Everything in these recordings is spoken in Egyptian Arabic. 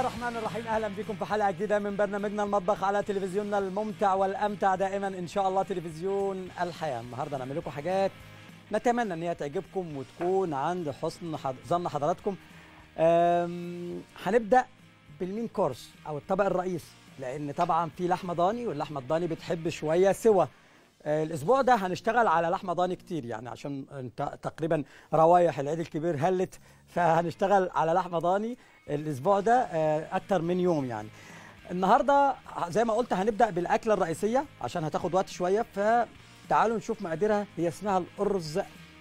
الرحمن الرحيم اهلا بكم في حلقه جديده من برنامجنا المطبخ على تلفزيوننا الممتع والامتع دائما ان شاء الله تلفزيون الحياه النهارده نعمل لكم حاجات نتمنى ان هي تعجبكم وتكون عند حسن حض- ظن حضراتكم أم، هنبدا بالمين كورس او الطبق الرئيسي لان طبعا في لحمه ضاني واللحمه الضاني بتحب شويه سوى آه، الاسبوع ده هنشتغل على لحمه ضاني كتير يعني عشان انت تقريبا روايح العيد الكبير هلت فهنشتغل على لحمه ضاني الاسبوع ده آه، اكتر من يوم يعني النهارده زي ما قلت هنبدا بالاكله الرئيسيه عشان هتاخد وقت شويه فتعالوا نشوف مقاديرها هي اسمها الارز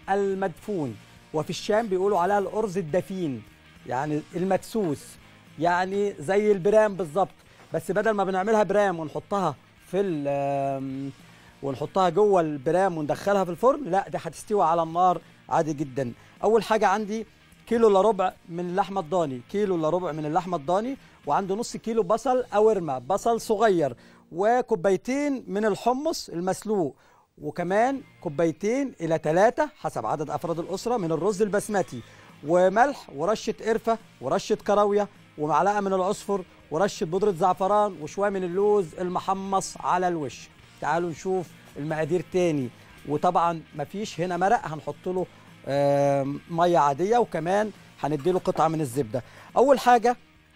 المدفون وفي الشام بيقولوا عليها الارز الدفين يعني المدسوس يعني زي البرام بالظبط بس بدل ما بنعملها برام ونحطها في ال- آم، ونحطها جوه البرام وندخلها في الفرن لا دي هتستوي على النار عادي جدا اول حاجه عندي كيلو الا ربع من اللحمه الضاني كيلو الا ربع من اللحمه الضاني وعندي نص كيلو بصل قورمه بصل صغير وكوبايتين من الحمص المسلوق وكمان كوبايتين الى ثلاثة حسب عدد افراد الاسره من الرز البسمتي وملح ورشه قرفه ورشه كراويه ومعلقه من العصفر ورشه بودره زعفران وشويه من اللوز المحمص على الوش تعالوا نشوف المقادير تاني وطبعا مفيش هنا مرق هنحط له آم، ميه عاديه وكمان هنديله قطعه من الزبده اول حاجه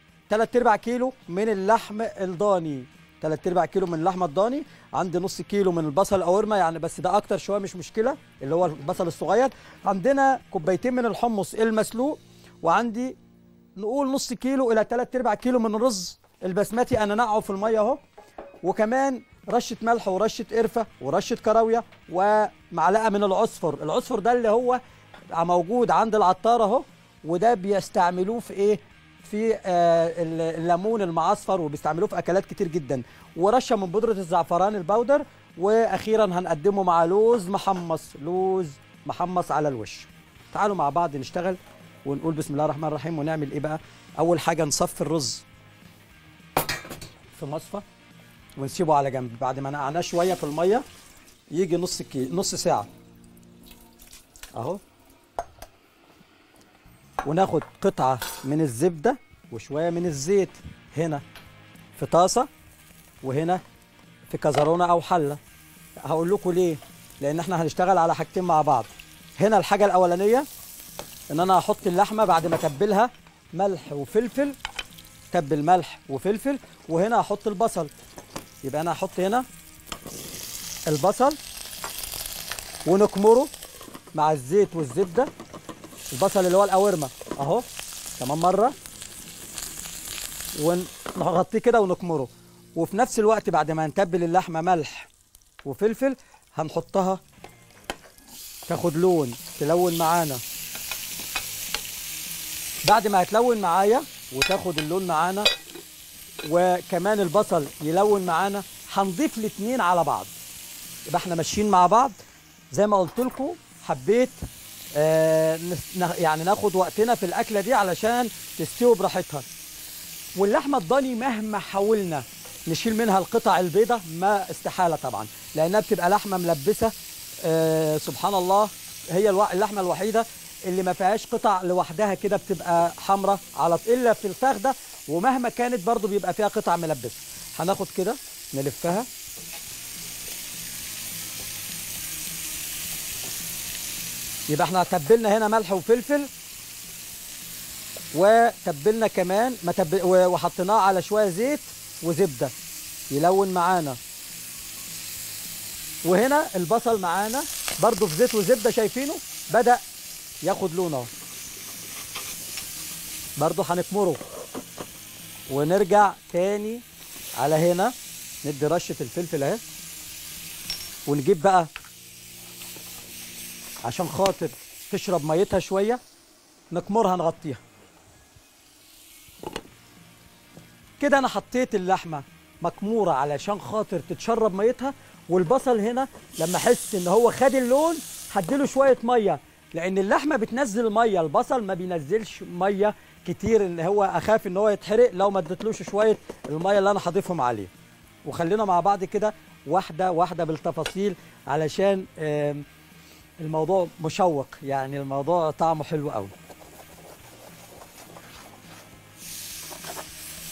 3 ارباع كيلو من اللحم الضاني 3 ارباع كيلو من اللحمه الضاني عندي نص كيلو من البصل قورمه يعني بس ده اكتر شويه مش مشكله اللي هو البصل الصغير عندنا كوبايتين من الحمص المسلوق وعندي نقول نص كيلو الى 3 ارباع كيلو من الرز البسمتي انا نقعه في الميه اهو وكمان رشه ملح ورشه قرفه ورشه كراويه ومعلقه من العصفر العصفر ده اللي هو موجود عند العطار اهو وده بيستعملوه في ايه في آه ال- الليمون المعصفر وبيستعملوه في اكلات كتير جدا ورشه من بودره الزعفران البودر واخيرا هنقدمه مع لوز محمص لوز محمص على الوش تعالوا مع بعض نشتغل ونقول بسم الله الرحمن الرحيم ونعمل ايه بقى اول حاجه نصفي الرز في مصفى ونسيبه على جنب بعد ما نقعناه شويه في الميه يجي نص كي نص ساعه اهو وناخد قطعه من الزبده وشويه من الزيت هنا في طاسه وهنا في كزرونه او حله هقول لكم ليه لان احنا هنشتغل على حاجتين مع بعض هنا الحاجه الاولانيه ان انا هحط اللحمه بعد ما اتبلها ملح وفلفل تبل ملح وفلفل وهنا هحط البصل يبقى انا هحط هنا البصل ونكمره مع الزيت والزبده البصل اللي هو القوارمه اهو كمان مره ونغطيه كده ونكمره وفي نفس الوقت بعد ما نتبل اللحمه ملح وفلفل هنحطها تاخد لون تلون معانا بعد ما هتلون معايا وتاخد اللون معانا وكمان البصل يلون معانا هنضيف الاتنين على بعض يبقى احنا ماشيين مع بعض زي ما قلت لكم حبيت آه نس- نا- يعني ناخد وقتنا في الاكله دي علشان تستوي براحتها واللحمه الضاني مهما حاولنا نشيل منها القطع البيضة ما استحاله طبعا لانها بتبقى لحمه ملبسه آه سبحان الله هي الوا- اللحمه الوحيده اللي ما فيهاش قطع لوحدها كده بتبقى حمراء على ط- الا في الفخده ومهما كانت برضو بيبقى فيها قطع ملبسه هناخد كده نلفها يبقى احنا تبلنا هنا ملح وفلفل وتبلنا كمان ما تب... و- وحطيناه على شويه زيت وزبده يلون معانا وهنا البصل معانا برضو في زيت وزبده شايفينه بدا ياخد لون اهو برضو هنكمره ونرجع تاني على هنا ندي رشه الفلفل اهي ونجيب بقى عشان خاطر تشرب ميتها شويه نكمرها نغطيها كده انا حطيت اللحمه مكموره علشان خاطر تتشرب ميتها والبصل هنا لما احس ان هو خد اللون هديله شويه ميه لان اللحمه بتنزل ميه البصل ما بينزلش ميه كتير ان هو اخاف ان هو يتحرق لو ما اديتلوش شويه الميه اللي انا هضيفهم عليه وخلينا مع بعض كده واحده واحده بالتفاصيل علشان آم، الموضوع مشوق يعني الموضوع طعمه حلو قوي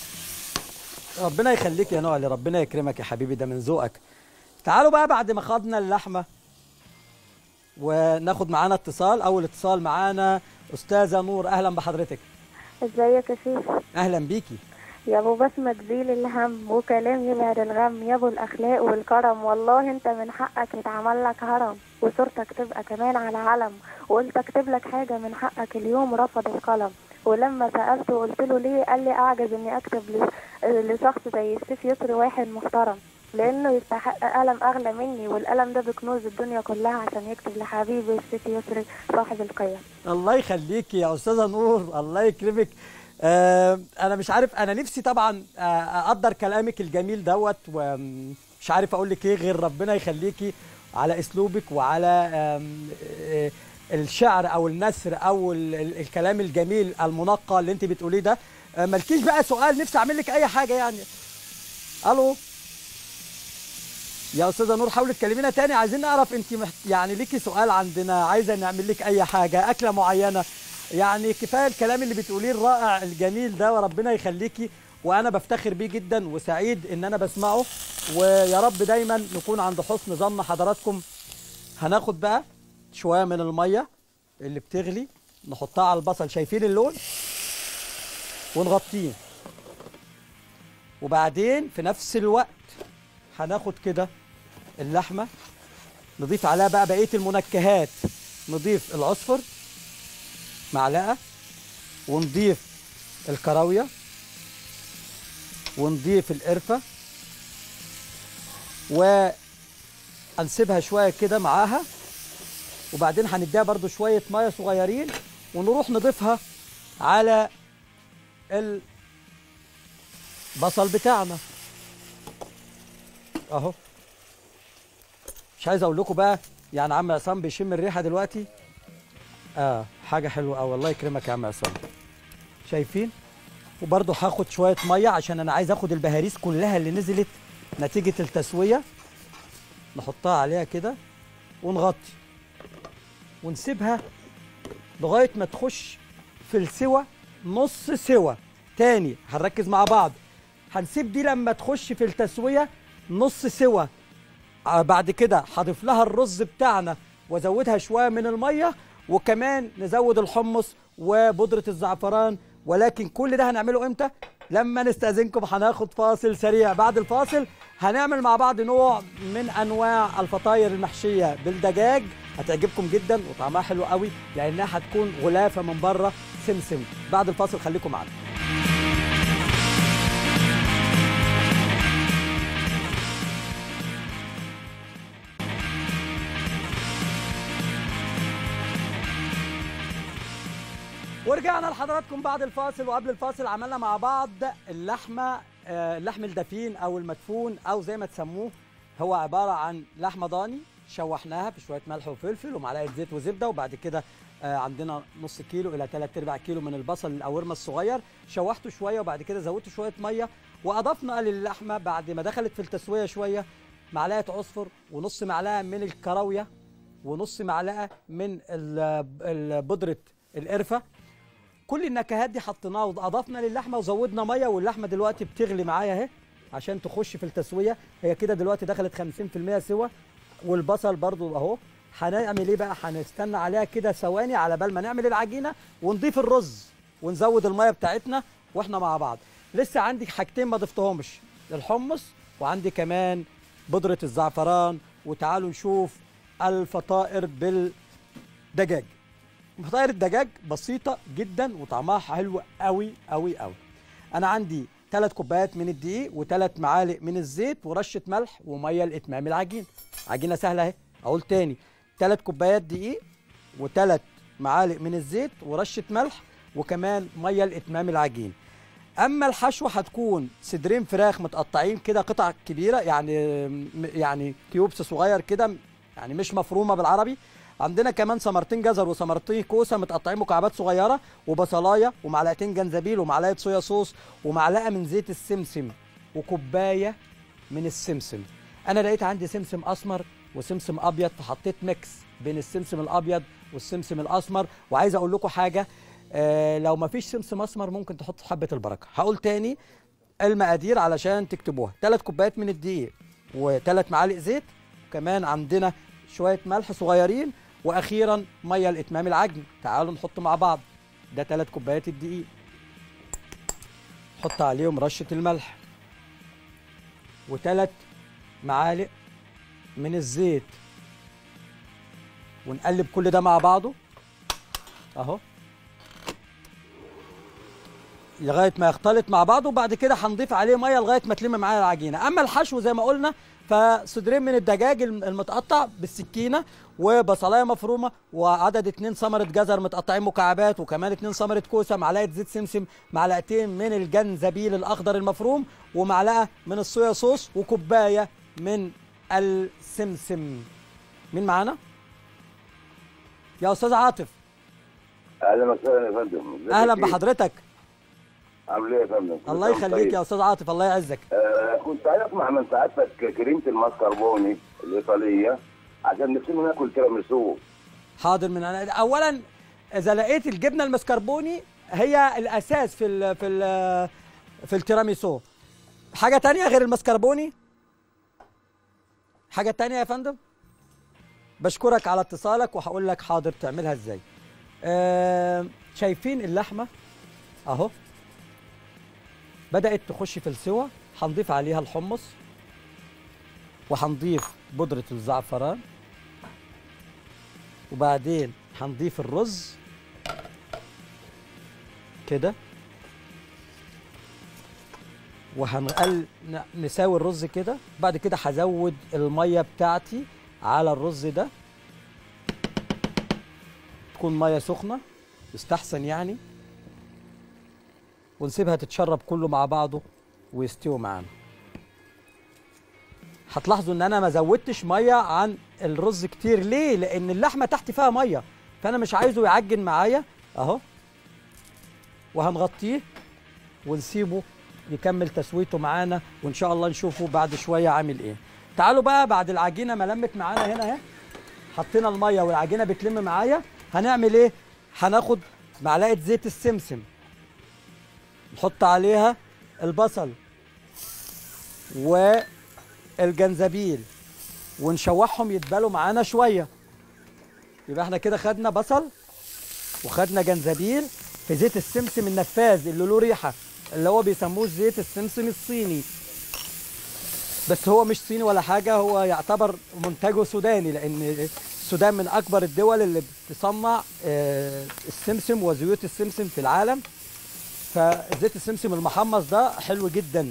ربنا يخليك يا نوعلي ربنا يكرمك يا حبيبي ده من ذوقك تعالوا بقى بعد ما خدنا اللحمه وناخد معانا اتصال اول اتصال معانا استاذه نور اهلا بحضرتك ازيك يا شيخ اهلا بيكي يا ابو بسمة تزيل الهم وكلام يبعد الغم يا ابو الاخلاق والكرم والله انت من حقك يتعمل لك هرم وصورتك تبقى كمان على علم وقلت اكتب لك حاجة من حقك اليوم رفض القلم ولما سألته قلت له ليه قال لي اعجز اني اكتب ل- لشخص زي السيف يسري واحد محترم لانه يستحق قلم اغلى مني والقلم ده بكنوز الدنيا كلها عشان يكتب لحبيبي السيف يسري صاحب القيم الله يخليكي يا استاذه نور الله يكرمك آه انا مش عارف انا نفسي طبعا آه، اقدر كلامك الجميل دوت ومش عارف اقول لك ايه غير ربنا يخليكي على اسلوبك وعلى آم، آه، الشعر او النثر او ال- ال- الكلام الجميل المنقى اللي انت بتقوليه ده آه، مالكيش بقى سؤال نفسي اعمل لك اي حاجه يعني الو يا استاذه نور حاولي تكلمينا تاني عايزين نعرف انت محت... يعني ليكي سؤال عندنا عايزه نعمل لك اي حاجه اكله معينه يعني كفايه الكلام اللي بتقوليه الرائع الجميل ده وربنا يخليكي وانا بفتخر بيه جدا وسعيد ان انا بسمعه ويا رب دايما نكون عند حسن ظن حضراتكم هناخد بقى شويه من الميه اللي بتغلي نحطها على البصل شايفين اللون ونغطيه وبعدين في نفس الوقت هناخد كده اللحمه نضيف عليها بقى بقيه المنكهات نضيف العصفر معلقه ونضيف الكراويه ونضيف القرفه ونسيبها شويه كده معاها وبعدين هنديها برضو شويه ميه صغيرين ونروح نضيفها على البصل بتاعنا اهو مش عايز اقول لكم بقى يعني عم عصام بيشم الريحه دلوقتي اه حاجه حلوه قوي الله يكرمك يا عم عصام شايفين وبرضه هاخد شويه ميه عشان انا عايز اخد البهاريس كلها اللي نزلت نتيجه التسويه نحطها عليها كده ونغطي ونسيبها لغايه ما تخش في السوا نص سوا تاني هنركز مع بعض هنسيب دي لما تخش في التسويه نص سوا آه، بعد كده هضيف لها الرز بتاعنا وازودها شويه من الميه وكمان نزود الحمص وبودره الزعفران ولكن كل ده هنعمله امتى لما نستاذنكم هناخد فاصل سريع بعد الفاصل هنعمل مع بعض نوع من انواع الفطاير المحشيه بالدجاج هتعجبكم جدا وطعمها حلو قوي لانها هتكون غلافه من بره سمسم بعد الفاصل خليكم معانا ورجعنا لحضراتكم بعد الفاصل وقبل الفاصل عملنا مع بعض اللحمه آه، اللحم الدفين او المدفون او زي ما تسموه هو عباره عن لحمه ضاني شوحناها في شويه ملح وفلفل ومعلقه زيت وزبده وبعد كده آه، عندنا نص كيلو الى 3 ارباع كيلو من البصل الاورمه الصغير شوحته شويه وبعد كده زودت شويه ميه واضفنا للحمه بعد ما دخلت في التسويه شويه معلقه عصفر ونص معلقه من الكراويه ونص معلقه من ال- ال- بودره القرفه كل النكهات دي حطيناها واضفنا للحمه وزودنا ميه واللحمه دلوقتي بتغلي معايا اهي عشان تخش في التسويه هي كده دلوقتي دخلت 50% سوا والبصل برضو اهو هنعمل ايه بقى هنستنى عليها كده ثواني على بال ما نعمل العجينه ونضيف الرز ونزود الميه بتاعتنا واحنا مع بعض لسه عندي حاجتين ما ضفتهمش الحمص وعندي كمان بودره الزعفران وتعالوا نشوف الفطائر بالدجاج فطاير الدجاج بسيطه جدا وطعمها حلو قوي قوي قوي انا عندي ثلاث كوبايات من الدقيق وثلاث معالق من الزيت ورشه ملح وميه لاتمام العجين عجينه سهله اهي اقول تاني ثلاث كوبايات دقيق وثلاث معالق من الزيت ورشه ملح وكمان ميه لاتمام العجين اما الحشوه هتكون صدرين فراخ متقطعين كده قطع كبيره يعني يعني كيوبس صغير كده يعني مش مفرومه بالعربي عندنا كمان ثمرتين جزر وثمرتين كوسه متقطعين مكعبات صغيره وبصلايه ومعلقتين جنزبيل ومعلقه صويا صوص ومعلقه من زيت السمسم وكوبايه من السمسم انا لقيت عندي سمسم اسمر وسمسم ابيض فحطيت ميكس بين السمسم الابيض والسمسم الاسمر وعايز اقول لكم حاجه آه لو ما فيش سمسم اسمر ممكن تحط حبه البركه هقول تاني المقادير علشان تكتبوها ثلاث كوبايات من الدقيق وثلاث معالق زيت وكمان عندنا شويه ملح صغيرين واخيرا ميه لاتمام العجن تعالوا نحط مع بعض ده ثلاث كوبايات الدقيق حط عليهم رشه الملح وثلاث معالق من الزيت ونقلب كل ده مع بعضه اهو لغايه ما يختلط مع بعضه وبعد كده هنضيف عليه ميه لغايه ما تلم معايا العجينه اما الحشو زي ما قلنا فصدرين من الدجاج الم- المتقطع بالسكينه وبصلايه مفرومه وعدد اتنين ثمره جزر متقطعين مكعبات وكمان اتنين ثمره كوسه معلقه زيت سمسم معلقتين من الجنزبيل الاخضر المفروم ومعلقه من الصويا صوص وكوبايه من السمسم مين معانا يا استاذ عاطف اهلا وسهلا يا فندم ازيك اهلا يا كيف؟ بحضرتك عامل ايه يا فندم كل الله سنة يخليك طيب. يا استاذ عاطف الله يعزك آه كنت عايز اسمع من سعادتك كريمه الماسكربوني الايطاليه عشان نفسنا ناكل تيراميسو حاضر من أنا اولا اذا لقيت الجبنه المسكربوني هي الاساس في ال في ال في التيراميسو حاجه تانية غير المسكربوني حاجه تانية يا فندم بشكرك على اتصالك وهقول لك حاضر تعملها ازاي آه شايفين اللحمه اهو بدات تخش في السوى هنضيف عليها الحمص وهنضيف بودره الزعفران وبعدين هنضيف الرز كده وهنقل ن- نساوي الرز كده بعد كده هزود الميه بتاعتي على الرز ده تكون ميه سخنه يستحسن يعني ونسيبها تتشرب كله مع بعضه ويستوي معانا هتلاحظوا ان انا ما زودتش ميه عن الرز كتير ليه لان اللحمه تحت فيها ميه فانا مش عايزه يعجن معايا اهو وهنغطيه ونسيبه يكمل تسويته معانا وان شاء الله نشوفه بعد شويه عامل ايه تعالوا بقى بعد العجينه ما لمت معانا هنا اهي حطينا الميه والعجينه بتلم معايا هنعمل ايه هناخد معلقه زيت السمسم نحط عليها البصل والجنزبيل ونشوحهم يتبالوا معانا شويه يبقى احنا كده خدنا بصل وخدنا جنزبيل في زيت السمسم النفاذ اللي له ريحه اللي هو بيسموه زيت السمسم الصيني بس هو مش صيني ولا حاجه هو يعتبر منتجه سوداني لان السودان من اكبر الدول اللي بتصنع آه، السمسم وزيوت السمسم في العالم فزيت السمسم المحمص ده حلو جدا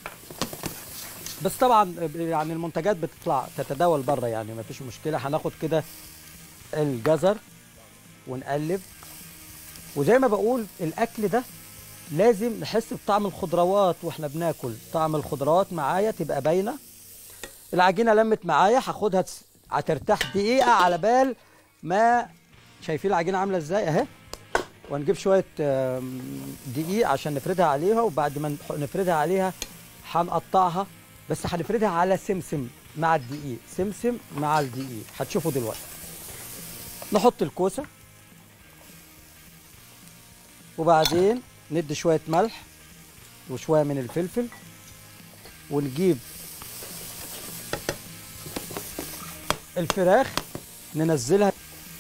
بس طبعا يعني المنتجات بتطلع تتداول بره يعني ما فيش مشكله هناخد كده الجزر ونقلب وزي ما بقول الاكل ده لازم نحس بطعم الخضروات واحنا بناكل طعم الخضروات معايا تبقى باينه العجينه لمت معايا هاخدها تس- هترتاح دقيقه على بال ما شايفين العجينه عامله ازاي اهي ونجيب شويه آم، دقيق عشان نفردها عليها وبعد ما نح- نفردها عليها هنقطعها بس هنفردها على سمسم مع الدقيق سمسم مع الدقيق هتشوفوا دلوقتي نحط الكوسه وبعدين ندي شويه ملح وشويه من الفلفل ونجيب الفراخ ننزلها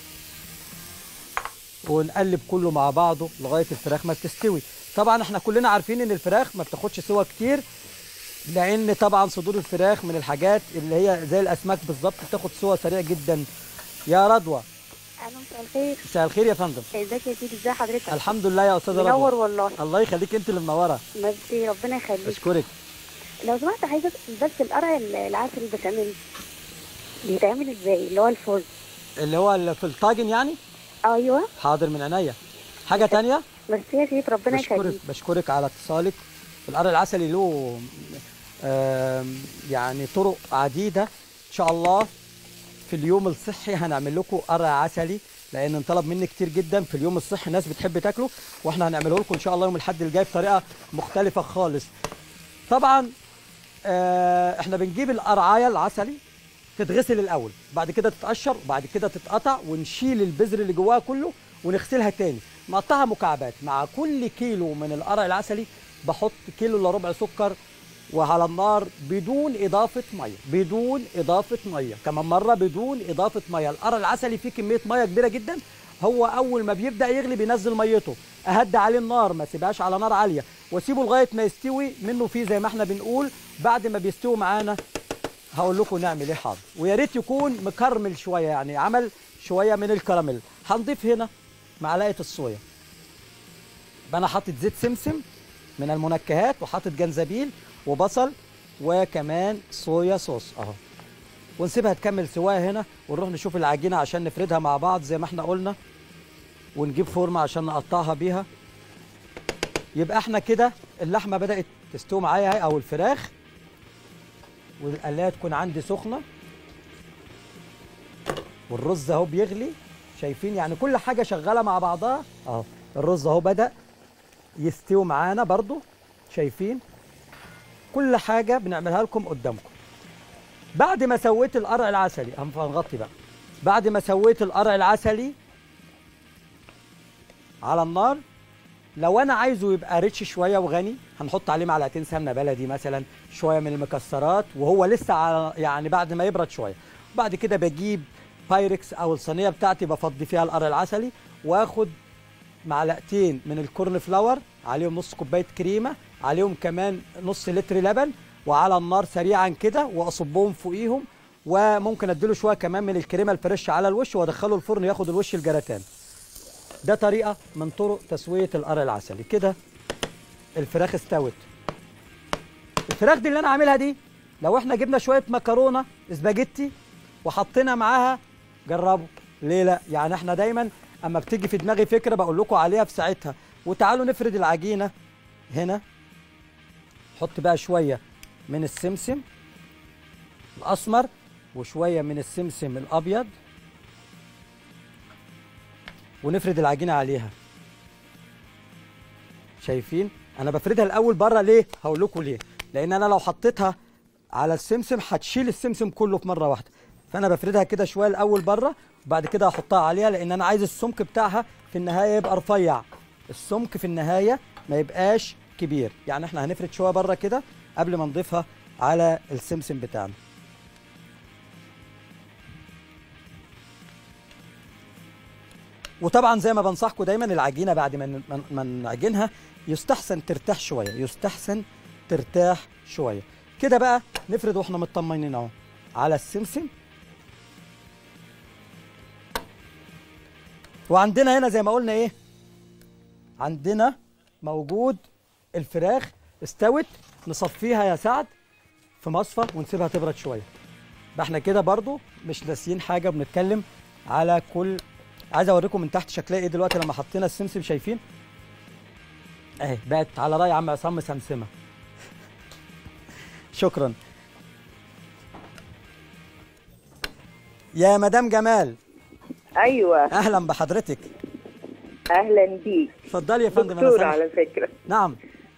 ونقلب كله مع بعضه لغايه الفراخ ما بتستوي طبعا احنا كلنا عارفين ان الفراخ ما بتاخدش سوا كتير لان طبعا صدور الفراخ من الحاجات اللي هي زي الاسماك بالظبط بتاخد سوا سريع جدا يا رضوى اهلا مساء الخير مساء الخير يا فندم ازيك يا سيدي ازي حضرتك الحمد لله يا استاذه منور رضوى والله الله يخليك انت اللي منوره ميرسي ربنا يخليك اشكرك لو سمحت عايزه اسال بس القرع العسل البشاميل بيتعمل ازاي اللي هو الفرن اللي هو اللي في الطاجن يعني ايوه حاضر من عينيا حاجه تانية ميرسي يا سيدي ربنا بشكرك يخليك بشكرك على اتصالك القرع العسلي له آم، يعني طرق عديده ان شاء الله في اليوم الصحي هنعمل لكم قرع عسلي لان انطلب مني كتير جدا في اليوم الصحي الناس بتحب تاكله واحنا هنعمله لكم ان شاء الله يوم الاحد الجاي بطريقه مختلفه خالص طبعا آه، احنا بنجيب القرعايه العسلي تتغسل الاول بعد كده تتقشر وبعد كده تتقطع ونشيل البذر اللي جواها كله ونغسلها تاني نقطعها مكعبات مع كل كيلو من القرع العسلي بحط كيلو الا ربع سكر وعلى النار بدون اضافه ميه بدون اضافه ميه كمان مره بدون اضافه ميه القرع العسلي فيه كميه ميه كبيره جدا هو اول ما بيبدا يغلي بينزل ميته اهدي عليه النار ما سيبهاش على نار عاليه واسيبه لغايه ما يستوي منه فيه زي ما احنا بنقول بعد ما بيستوي معانا هقول لكم نعمل ايه حاضر ويا ريت يكون مكرمل شويه يعني عمل شويه من الكراميل هنضيف هنا معلقه الصويا يبقى انا حاطط زيت سمسم من المنكهات وحاطط جنزبيل وبصل وكمان صويا صوص اهو ونسيبها تكمل سواها هنا ونروح نشوف العجينه عشان نفردها مع بعض زي ما احنا قلنا ونجيب فورمه عشان نقطعها بيها يبقى احنا كده اللحمه بدات تستوي معايا اهي او الفراخ والقلايه تكون عندي سخنه والرز اهو بيغلي شايفين يعني كل حاجه شغاله مع بعضها اهو الرز اهو بدا يستوي معانا برضو شايفين كل حاجه بنعملها لكم قدامكم بعد ما سويت القرع العسلي هنغطي بقى بعد ما سويت القرع العسلي على النار لو انا عايزه يبقى ريتش شويه وغني هنحط عليه معلقتين سمنه بلدي مثلا شويه من المكسرات وهو لسه على يعني بعد ما يبرد شويه بعد كده بجيب بايركس او الصينيه بتاعتي بفضي فيها القرع العسلي واخد معلقتين من الكورن فلاور عليهم نص كوبايه كريمه عليهم كمان نص لتر لبن وعلى النار سريعا كده واصبهم فوقيهم وممكن اديله شويه كمان من الكريمه الفريش على الوش وادخله الفرن ياخد الوش الجراتان ده طريقه من طرق تسويه القرع العسلي كده الفراخ استوت الفراخ دي اللي انا عاملها دي لو احنا جبنا شويه مكرونه اسباجيتي وحطينا معاها جربوا ليه لا يعني احنا دايما اما بتيجي في دماغي فكره بقول لكم عليها في ساعتها وتعالوا نفرد العجينه هنا حط بقى شويه من السمسم الاسمر وشويه من السمسم الابيض ونفرد العجينه عليها شايفين انا بفردها الاول بره ليه هقول لكم ليه لان انا لو حطيتها على السمسم هتشيل السمسم كله في مره واحده فانا بفردها كده شويه الاول بره وبعد كده هحطها عليها لان انا عايز السمك بتاعها في النهايه يبقى رفيع السمك في النهايه ما يبقاش كبير يعني احنا هنفرد شويه بره كده قبل ما نضيفها على السمسم بتاعنا وطبعا زي ما بنصحكم دايما العجينه بعد ما ما نعجنها يستحسن ترتاح شويه يستحسن ترتاح شويه كده بقى نفرد واحنا مطمنين اهو على السمسم وعندنا هنا زي ما قلنا ايه عندنا موجود الفراخ استوت نصفيها يا سعد في مصفى ونسيبها تبرد شويه يبقى احنا كده برضو مش ناسيين حاجه بنتكلم على كل عايز اوريكم من تحت شكلها ايه دلوقتي لما حطينا السمسم شايفين اهي بقت على راي عم عصام مسمسمه شكرا يا مدام جمال ايوه اهلا بحضرتك اهلا بيك اتفضلي يا فندم دكتور سامع. على فكره نعم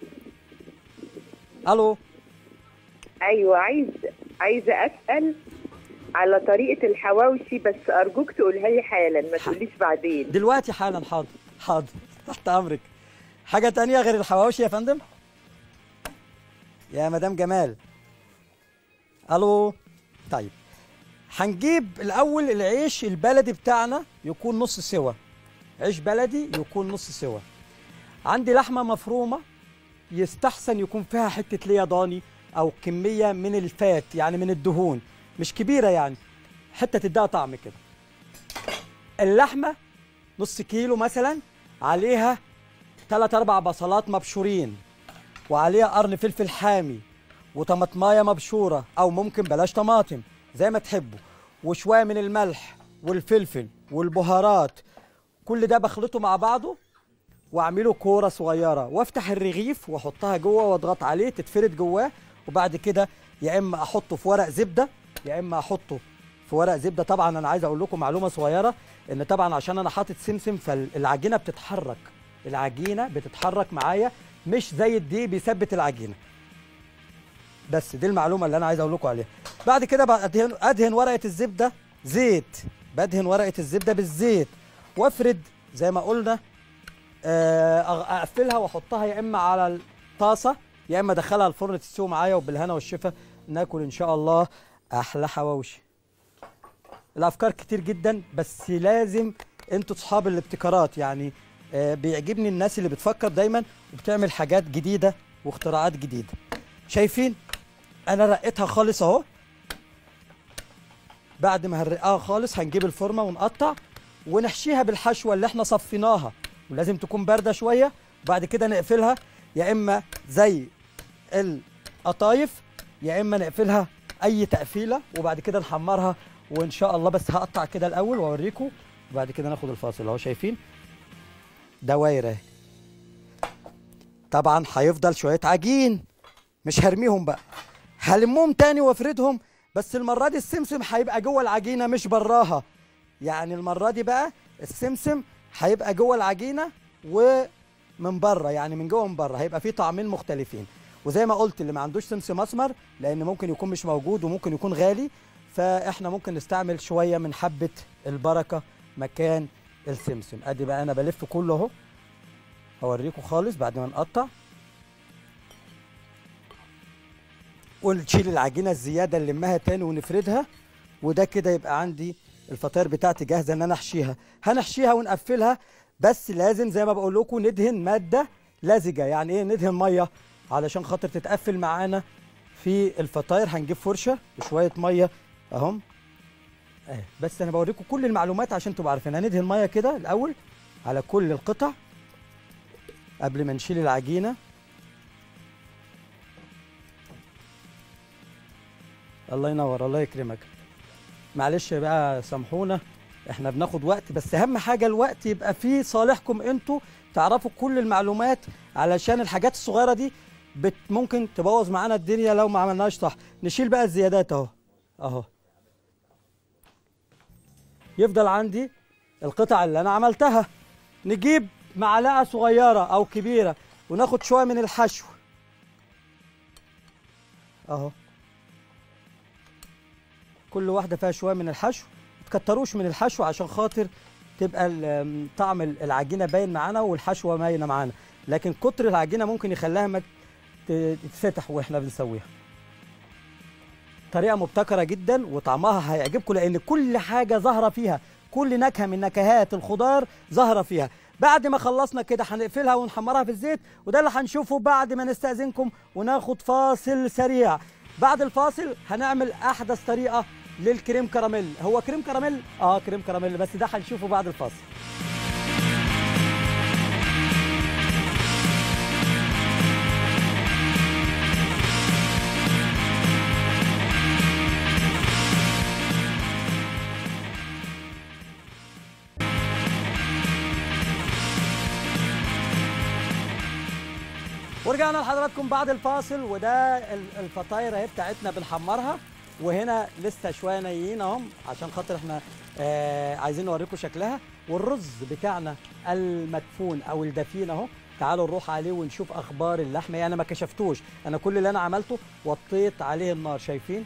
الو ايوه عايز عايزه اسال على طريقه الحواوشي بس ارجوك تقولها لي حالا ما تقوليش بعدين دلوقتي حالا حاضر حاضر تحت امرك حاجه تانية غير الحواوشي يا فندم يا مدام جمال الو طيب هنجيب الاول العيش البلدي بتاعنا يكون نص سوا عيش بلدي يكون نص سوا عندي لحمه مفرومه يستحسن يكون فيها حته ليا ضاني او كميه من الفات يعني من الدهون مش كبيره يعني حته تديها طعم كده اللحمه نص كيلو مثلا عليها ثلاث اربع بصلات مبشورين وعليها قرن فلفل حامي وطماطمايه مبشوره او ممكن بلاش طماطم زي ما تحبوا وشويه من الملح والفلفل والبهارات كل ده بخلطه مع بعضه واعمله كوره صغيره وافتح الرغيف واحطها جوه واضغط عليه تتفرد جواه وبعد كده يا اما احطه في ورق زبده يا اما احطه في ورق زبده طبعا انا عايز اقول لكم معلومه صغيره ان طبعا عشان انا حاطط سمسم فالعجينه بتتحرك العجينه بتتحرك معايا مش زي الدقيق بيثبت العجينه بس دي المعلومه اللي انا عايز اقول لكم عليها بعد كده بقى ادهن ادهن ورقه الزبده زيت بدهن ورقه الزبده بالزيت وافرد زي ما قلنا آه، أغ- اقفلها واحطها يا اما على طاسه يا اما ادخلها الفرن تستوي معايا وبالهنا والشفا ناكل ان شاء الله احلى حواوشي الافكار كتير جدا بس لازم انتوا اصحاب الابتكارات يعني آه، بيعجبني الناس اللي بتفكر دايما وبتعمل حاجات جديده واختراعات جديده شايفين انا رقيتها خالص اهو بعد ما هنرقها خالص هنجيب الفورمه ونقطع ونحشيها بالحشوه اللي احنا صفيناها ولازم تكون بارده شويه وبعد كده نقفلها يا اما زي القطايف يا اما نقفلها اي تقفيله وبعد كده نحمرها وان شاء الله بس هقطع كده الاول واوريكم وبعد كده ناخد الفاصل اهو شايفين دواير اهي طبعا هيفضل شويه عجين مش هرميهم بقى هلمهم تاني وافردهم بس المره دي السمسم هيبقى جوه العجينه مش براها يعني المره دي بقى السمسم هيبقى جوه العجينه ومن بره يعني من جوه ومن بره هيبقى فيه طعمين مختلفين وزي ما قلت اللي ما عندوش سمسم اسمر لان ممكن يكون مش موجود وممكن يكون غالي فاحنا ممكن نستعمل شويه من حبه البركه مكان السمسم ادي بقى انا بلف كله اهو هوريكم خالص بعد ما نقطع ونشيل العجينه الزياده نلمها تاني ونفردها وده كده يبقى عندي الفطاير بتاعتي جاهزه ان انا احشيها هنحشيها ونقفلها بس لازم زي ما بقول لكم ندهن ماده لزجه يعني ايه ندهن ميه علشان خاطر تتقفل معانا في الفطاير هنجيب فرشه وشويه ميه اهم اهي بس انا بوريكم كل المعلومات عشان تبقوا عارفين هندهن ميه كده الاول على كل القطع قبل ما نشيل العجينه الله ينور الله يكرمك معلش بقى سامحونا احنا بناخد وقت بس اهم حاجه الوقت يبقى فيه صالحكم انتوا تعرفوا كل المعلومات علشان الحاجات الصغيره دي بت ممكن تبوظ معانا الدنيا لو ما عملناش صح نشيل بقى الزيادات اهو اهو يفضل عندي القطع اللي انا عملتها نجيب معلقه صغيره او كبيره وناخد شويه من الحشو اهو كل واحده فيها شويه من الحشو ما تكتروش من الحشو عشان خاطر تبقى ال- طعم العجينه باين معانا والحشوه باينه معانا لكن كتر العجينه ممكن يخليها ما ت- تتفتح واحنا بنسويها طريقه مبتكره جدا وطعمها هيعجبكم لان كل حاجه ظاهره فيها كل نكهه من نكهات الخضار ظاهره فيها بعد ما خلصنا كده هنقفلها ونحمرها في الزيت وده اللي هنشوفه بعد ما نستأذنكم وناخد فاصل سريع بعد الفاصل هنعمل احدث طريقه للكريم كراميل هو كريم كراميل اه كريم كراميل بس ده هنشوفه بعد الفاصل ورجعنا لحضراتكم بعد الفاصل وده ال- الفطاير اهي بتاعتنا بنحمرها وهنا لسه شويه نيين اهم عشان خاطر احنا آه عايزين نوريكم شكلها والرز بتاعنا المدفون او الدفين اهو تعالوا نروح عليه ونشوف اخبار اللحمه يعني ما كشفتوش انا كل اللي انا عملته وطيت عليه النار شايفين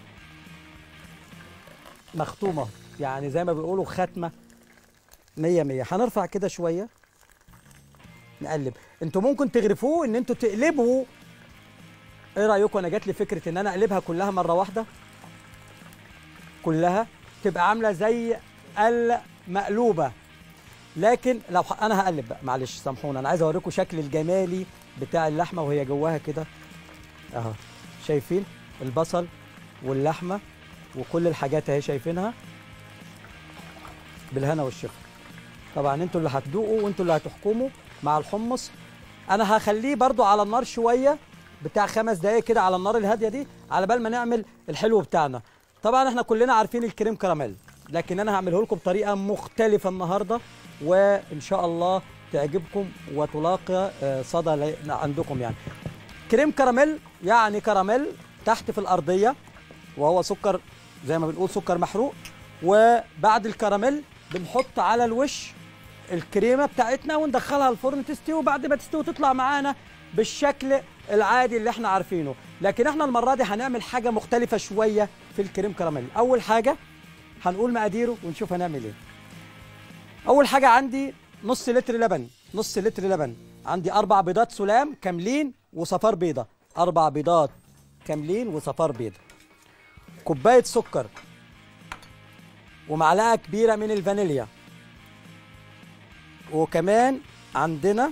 مختومه يعني زي ما بيقولوا ختمه مية مية هنرفع كده شويه نقلب انتوا ممكن تغرفوه ان انتوا تقلبوا ايه رايكم انا جات لي فكره ان انا اقلبها كلها مره واحده كلها تبقى عامله زي المقلوبه لكن لو ح- انا هقلب بقى معلش سامحونا انا عايز اوريكم شكل الجمالي بتاع اللحمه وهي جواها كده اهو شايفين البصل واللحمه وكل الحاجات اهي شايفينها بالهنا والشفا طبعا انتوا اللي هتدوقوا وانتوا اللي هتحكموا مع الحمص انا هخليه برضو على النار شويه بتاع خمس دقايق كده على النار الهاديه دي على بال ما نعمل الحلو بتاعنا طبعا احنا كلنا عارفين الكريم كراميل لكن انا هعمله لكم بطريقه مختلفه النهارده وان شاء الله تعجبكم وتلاقي آه، صدى ل- عندكم يعني كريم كراميل يعني كراميل تحت في الارضيه وهو سكر زي ما بنقول سكر محروق وبعد الكراميل بنحط على الوش الكريمه بتاعتنا وندخلها الفرن تستوي وبعد ما تستوي تطلع معانا بالشكل العادي اللي احنا عارفينه لكن احنا المره دي هنعمل حاجه مختلفه شويه في الكريم كراميل اول حاجه هنقول مقاديره ونشوف هنعمل ايه اول حاجه عندي نص لتر لبن نص لتر لبن عندي اربع بيضات سلام كاملين وصفار بيضه اربع بيضات كاملين وصفار بيضه كوبايه سكر ومعلقه كبيره من الفانيليا وكمان عندنا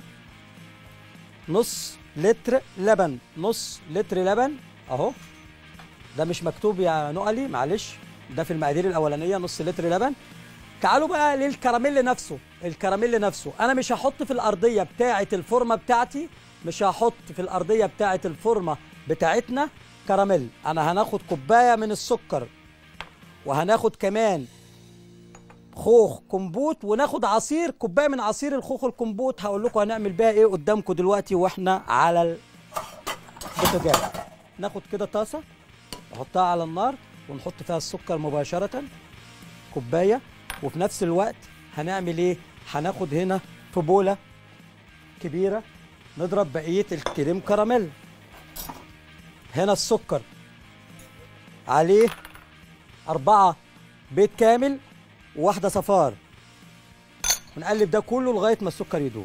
نص لتر لبن نص لتر لبن اهو ده مش مكتوب يا نقلي معلش ده في المقادير الاولانيه نص لتر لبن تعالوا بقى للكراميل نفسه الكراميل نفسه انا مش هحط في الارضيه بتاعه الفورمه بتاعتي مش هحط في الارضيه بتاعه الفورمه بتاعتنا كراميل انا هناخد كوبايه من السكر وهناخد كمان خوخ كمبوت وناخد عصير كوبايه من عصير الخوخ الكمبوت هقول لكم هنعمل بيها ايه قدامكم دلوقتي واحنا على البوتاجاز ناخد كده طاسه نحطها على النار ونحط فيها السكر مباشره كوبايه وفي نفس الوقت هنعمل ايه هناخد هنا في بوله كبيره نضرب بقيه الكريم كراميل هنا السكر عليه أربعة بيض كامل وواحدة صفار ونقلب ده كله لغاية ما السكر يدوب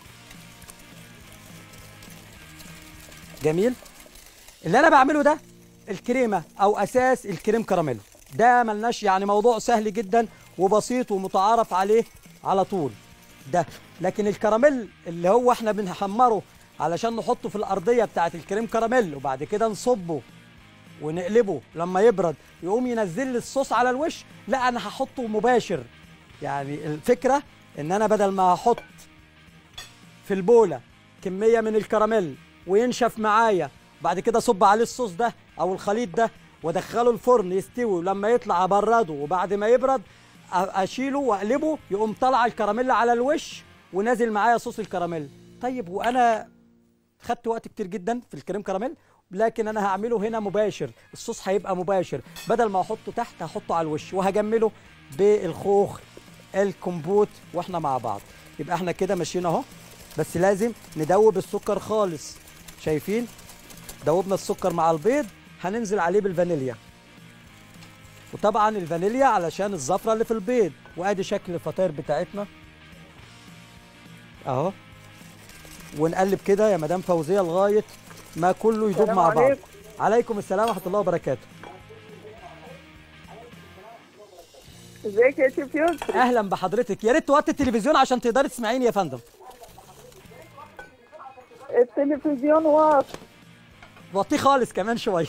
جميل اللي أنا بعمله ده الكريمة أو أساس الكريم كراميل ده ملناش يعني موضوع سهل جدا وبسيط ومتعارف عليه على طول ده لكن الكراميل اللي هو احنا بنحمره علشان نحطه في الأرضية بتاعت الكريم كراميل وبعد كده نصبه ونقلبه لما يبرد يقوم ينزل لي الصوص على الوش لا انا هحطه مباشر يعني الفكره ان انا بدل ما احط في البوله كميه من الكراميل وينشف معايا بعد كده اصب عليه الصوص ده او الخليط ده وادخله الفرن يستوي ولما يطلع ابرده وبعد ما يبرد أ- اشيله واقلبه يقوم طالع الكراميل على الوش ونازل معايا صوص الكراميل طيب وانا خدت وقت كتير جدا في الكريم كراميل لكن انا هعمله هنا مباشر الصوص هيبقى مباشر بدل ما احطه تحت هحطه على الوش وهجمله بالخوخ الكمبوت واحنا مع بعض يبقى احنا كده ماشيين اهو بس لازم ندوب السكر خالص شايفين دوبنا السكر مع البيض هننزل عليه بالفانيليا وطبعا الفانيليا علشان الزفره اللي في البيض وادي شكل الفطاير بتاعتنا اهو ونقلب كده يا مدام فوزيه لغايه ما كله يدوب السلام مع بعض عليكم. عليكم السلام ورحمه الله وبركاته ازيك يا شيف يوسف اهلا بحضرتك يا ريت توطي التلفزيون عشان تقدري تسمعيني يا فندم التلفزيون واطي وطيه خالص كمان شويه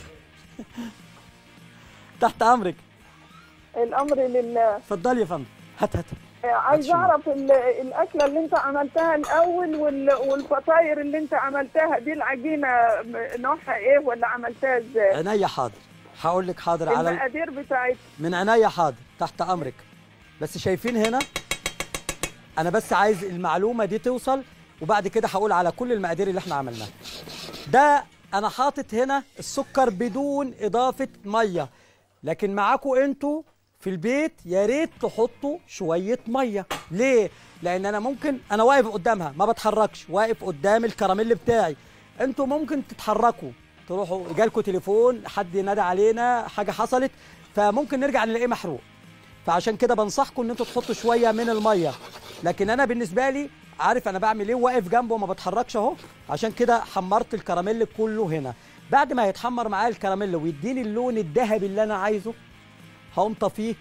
تحت امرك الامر لله اتفضلي يا فندم هات هات عايز هاتشي. اعرف ال- الاكله اللي انت عملتها الاول وال- والفطاير اللي انت عملتها دي العجينه م- نوعها ايه ولا عملتها ازاي عينيا حاضر هقول لك حاضر على ال- المقادير بتاعت من عينيا حاضر تحت امرك بس شايفين هنا انا بس عايز المعلومه دي توصل وبعد كده هقول على كل المقادير اللي احنا عملناها ده انا حاطط هنا السكر بدون اضافه ميه لكن معاكم انتوا في البيت يا ريت تحطوا شويه ميه ليه لان انا ممكن انا واقف قدامها ما بتحركش واقف قدام الكراميل بتاعي انتوا ممكن تتحركوا تروحوا جالكوا تليفون حد نادى علينا حاجه حصلت فممكن نرجع نلاقيه محروق فعشان كده بنصحكم ان انتوا تحطوا شويه من الميه لكن انا بالنسبه لي عارف انا بعمل ايه واقف جنبه وما بتحركش اهو عشان كده حمرت الكراميل كله هنا بعد ما يتحمر معايا الكراميل ويديني اللون الذهبي اللي انا عايزه هقوم طفيه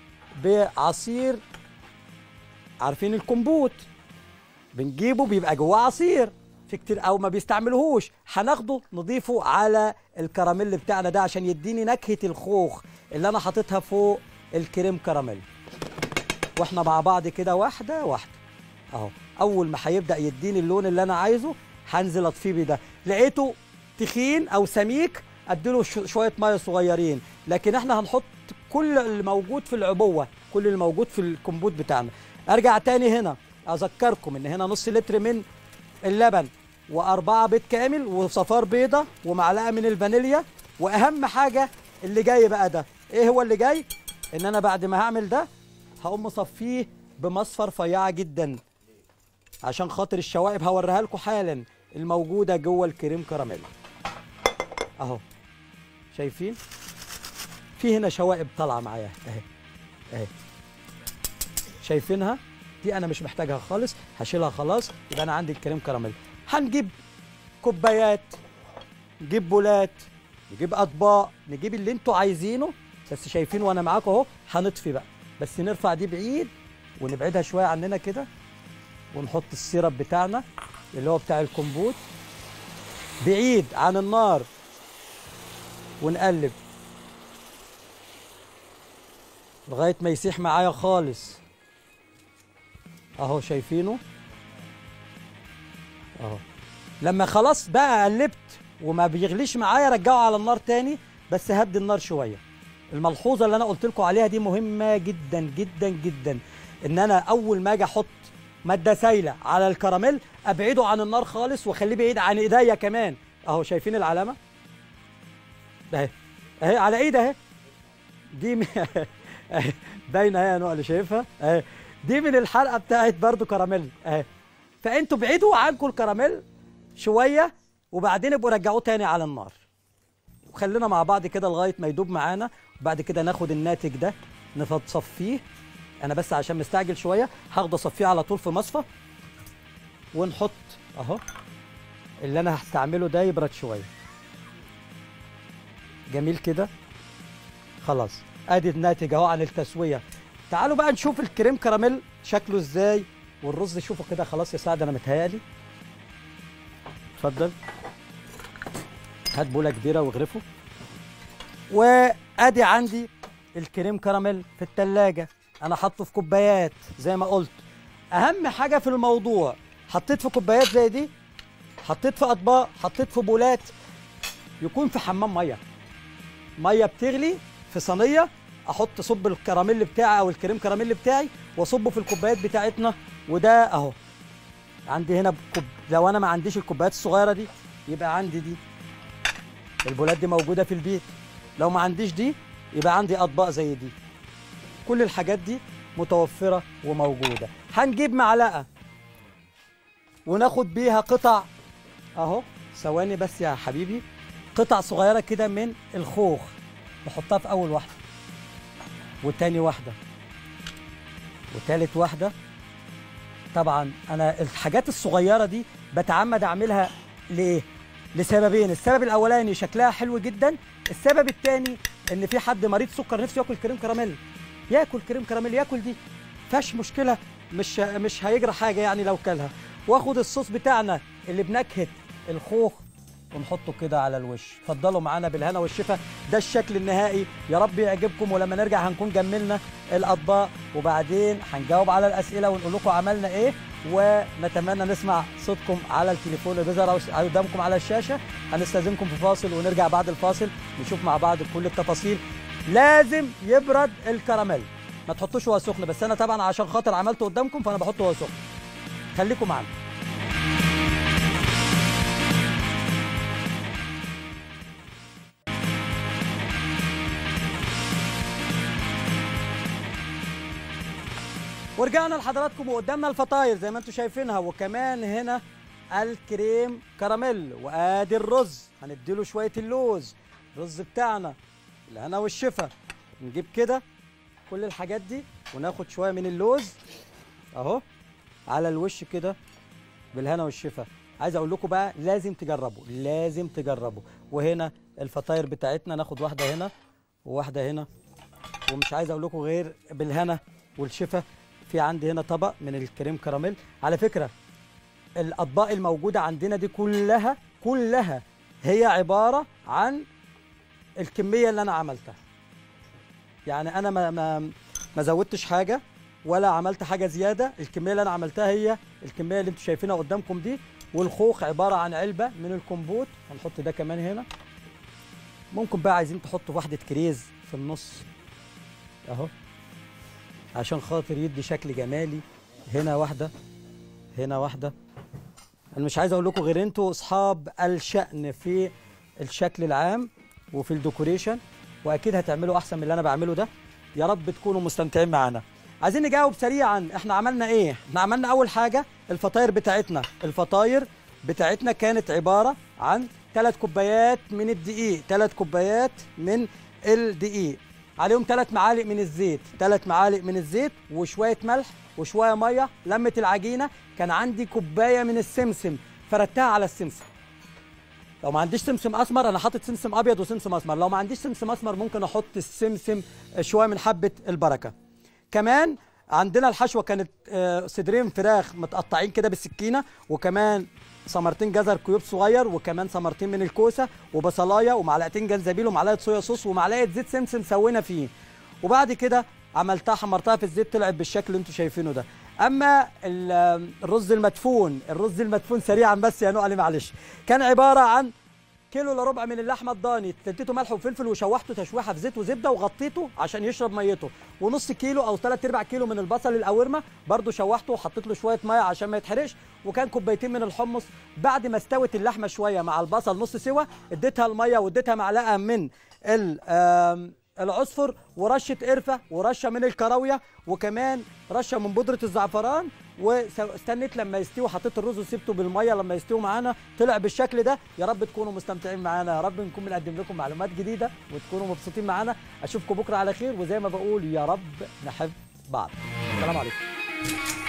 بعصير عارفين الكمبوت بنجيبه بيبقى جواه عصير في كتير او ما بيستعملوهوش هناخده نضيفه على الكراميل بتاعنا ده عشان يديني نكهه الخوخ اللي انا حاططها فوق الكريم كراميل واحنا مع بعض كده واحده واحده اهو اول ما هيبدا يديني اللون اللي انا عايزه هنزل اطفيه بده لقيته تخين او سميك اديله شو- شويه ميه صغيرين لكن احنا هنحط كل اللي موجود في العبوه كل اللي موجود في الكمبوت بتاعنا ارجع تاني هنا اذكركم ان هنا نص لتر من اللبن واربعه بيض كامل وصفار بيضه ومعلقه من الفانيليا واهم حاجه اللي جاي بقى ده ايه هو اللي جاي ان انا بعد ما هعمل ده هقوم مصفيه بمصفى رفيعه جدا عشان خاطر الشوائب هوريها لكم حالا الموجوده جوه الكريم كراميل اهو شايفين في هنا شوائب طالعه معايا اهي اهي شايفينها دي انا مش محتاجها خالص هشيلها خلاص يبقى انا عندي الكريم كراميل هنجيب كوبايات نجيب بولات نجيب اطباق نجيب اللي انتوا عايزينه بس شايفين وانا معاكم اهو هنطفي بقى بس نرفع دي بعيد ونبعدها شويه عننا كده ونحط السيرب بتاعنا اللي هو بتاع الكمبوت بعيد عن النار ونقلب لغايه ما يسيح معايا خالص اهو شايفينه اهو لما خلاص بقى قلبت وما بيغليش معايا رجعه على النار تاني بس هدي النار شويه الملحوظه اللي انا قلت لكم عليها دي مهمه جدا جدا جدا ان انا اول ما اجي احط ماده سايله على الكراميل ابعده عن النار خالص واخليه بعيد عن ايديا كمان اهو شايفين العلامه اهي اهي على ايد اهي دي م... اهي باينه اهي يا نوع اللي شايفها اهي دي من الحلقه بتاعت برضو كراميل اهي فانتوا بعيدوا عنكم الكراميل شويه وبعدين ابقوا رجعوه تاني على النار وخلينا مع بعض كده لغايه ما يدوب معانا وبعد كده ناخد الناتج ده نصفيه انا بس عشان مستعجل شويه هاخده اصفيه على طول في مصفى ونحط اهو اللي انا هستعمله ده يبرد شويه جميل كده خلاص ادي الناتج اهو عن التسويه تعالوا بقى نشوف الكريم كراميل شكله ازاي والرز شوفوا كده خلاص يا سعد انا متهيألي اتفضل هات بوله كبيره واغرفه وادي عندي الكريم كراميل في التلاجة انا حاطه في كوبايات زي ما قلت اهم حاجه في الموضوع حطيت في كوبايات زي دي حطيت في اطباق حطيت في بولات يكون في حمام ميه ميه بتغلي في صينيه احط صب الكراميل بتاعي او الكريم كراميل بتاعي واصبه في الكوبايات بتاعتنا وده اهو عندي هنا كوب لو انا ما عنديش الكوبايات الصغيره دي يبقى عندي دي البولات دي موجوده في البيت لو ما عنديش دي يبقى عندي اطباق زي دي كل الحاجات دي متوفره وموجوده هنجيب معلقه وناخد بيها قطع اهو ثواني بس يا حبيبي قطع صغيره كده من الخوخ نحطها في اول واحده وتاني واحده وتالت واحده طبعا انا الحاجات الصغيره دي بتعمد اعملها ليه لسببين السبب الاولاني شكلها حلو جدا السبب الثاني ان في حد مريض سكر نفسه ياكل كريم كراميل ياكل كريم كراميل ياكل دي فيهاش مشكله مش مش هيجرى حاجه يعني لو كلها واخد الصوص بتاعنا اللي بنكهه الخوخ ونحطه كده على الوش اتفضلوا معانا بالهنا والشفا ده الشكل النهائي يا رب يعجبكم ولما نرجع هنكون جملنا الاطباق وبعدين هنجاوب على الاسئله ونقول لكم عملنا ايه ونتمنى نسمع صوتكم على التليفون اللي بيظهر قدامكم على الشاشه هنستاذنكم في فاصل ونرجع بعد الفاصل نشوف مع بعض كل التفاصيل لازم يبرد الكراميل ما تحطوش وهو سخن بس انا طبعا عشان خاطر عملته قدامكم فانا بحطه وهو سخن خليكم معانا ورجعنا لحضراتكم وقدامنا الفطاير زي ما انتم شايفينها وكمان هنا الكريم كراميل وادي الرز هنديله شويه اللوز الرز بتاعنا الهنا والشفا نجيب كده كل الحاجات دي وناخد شويه من اللوز اهو على الوش كده بالهنا والشفا عايز اقول لكم بقى لازم تجربوا لازم تجربوا وهنا الفطاير بتاعتنا ناخد واحده هنا وواحده هنا ومش عايز اقول لكم غير بالهنا والشفا في عندي هنا طبق من الكريم كراميل على فكره الاطباق الموجوده عندنا دي كلها كلها هي عباره عن الكميه اللي انا عملتها يعني انا ما ما ما زودتش حاجه ولا عملت حاجه زياده الكميه اللي انا عملتها هي الكميه اللي انتم شايفينها قدامكم دي والخوخ عباره عن علبه من الكمبوت هنحط ده كمان هنا ممكن بقى عايزين تحطوا واحده كريز في النص اهو عشان خاطر يدي شكل جمالي هنا واحده هنا واحده انا مش عايز اقول لكم غير انتوا اصحاب الشأن في الشكل العام وفي الديكوريشن واكيد هتعملوا احسن من اللي انا بعمله ده يا رب تكونوا مستمتعين معانا عايزين نجاوب سريعا احنا عملنا ايه احنا عملنا اول حاجه الفطاير بتاعتنا الفطاير بتاعتنا كانت عباره عن ثلاث كوبايات من الدقيق ثلاث كوبايات من الدقيق عليهم ثلاث معالق من الزيت ثلاث معالق من الزيت وشويه ملح وشويه ميه لمه العجينه كان عندي كوبايه من السمسم فردتها على السمسم لو ما عنديش سمسم اسمر انا حاطط سمسم ابيض وسمسم اسمر لو ما عنديش سمسم اسمر ممكن احط السمسم شويه من حبه البركه كمان عندنا الحشوه كانت آه، صدرين فراخ متقطعين كده بالسكينه وكمان ثمرتين جزر كيوب صغير وكمان ثمرتين من الكوسه وبصلايه ومعلقتين جنزبيل ومعلقه صويا صوص ومعلقه زيت سمسم سوينا فيه وبعد كده عملتها حمرتها في الزيت طلعت بالشكل اللي انتم شايفينه ده اما ال- الرز المدفون الرز المدفون سريعا بس يا نقل معلش كان عباره عن كيلو الا ربع من اللحمه الضاني اديته ملح وفلفل وشوحته تشويحه في زيت وزبده وغطيته عشان يشرب ميته ونص كيلو او ثلاث ارباع كيلو من البصل القوارمه برده شوحته وحطيت له شويه ميه عشان ما يتحرقش وكان كوبايتين من الحمص بعد ما استوت اللحمه شويه مع البصل نص سوا اديتها الميه واديتها معلقه من ال- آم، العصفر ورشه قرفه ورشه من الكراويه وكمان رشه من بودره الزعفران واستنيت لما يستوي حطيت الرز وسبته بالميه لما يستوي معانا طلع بالشكل ده يا رب تكونوا مستمتعين معانا يا رب نكون بنقدم لكم معلومات جديده وتكونوا مبسوطين معانا اشوفكم بكره على خير وزي ما بقول يا رب نحب بعض السلام عليكم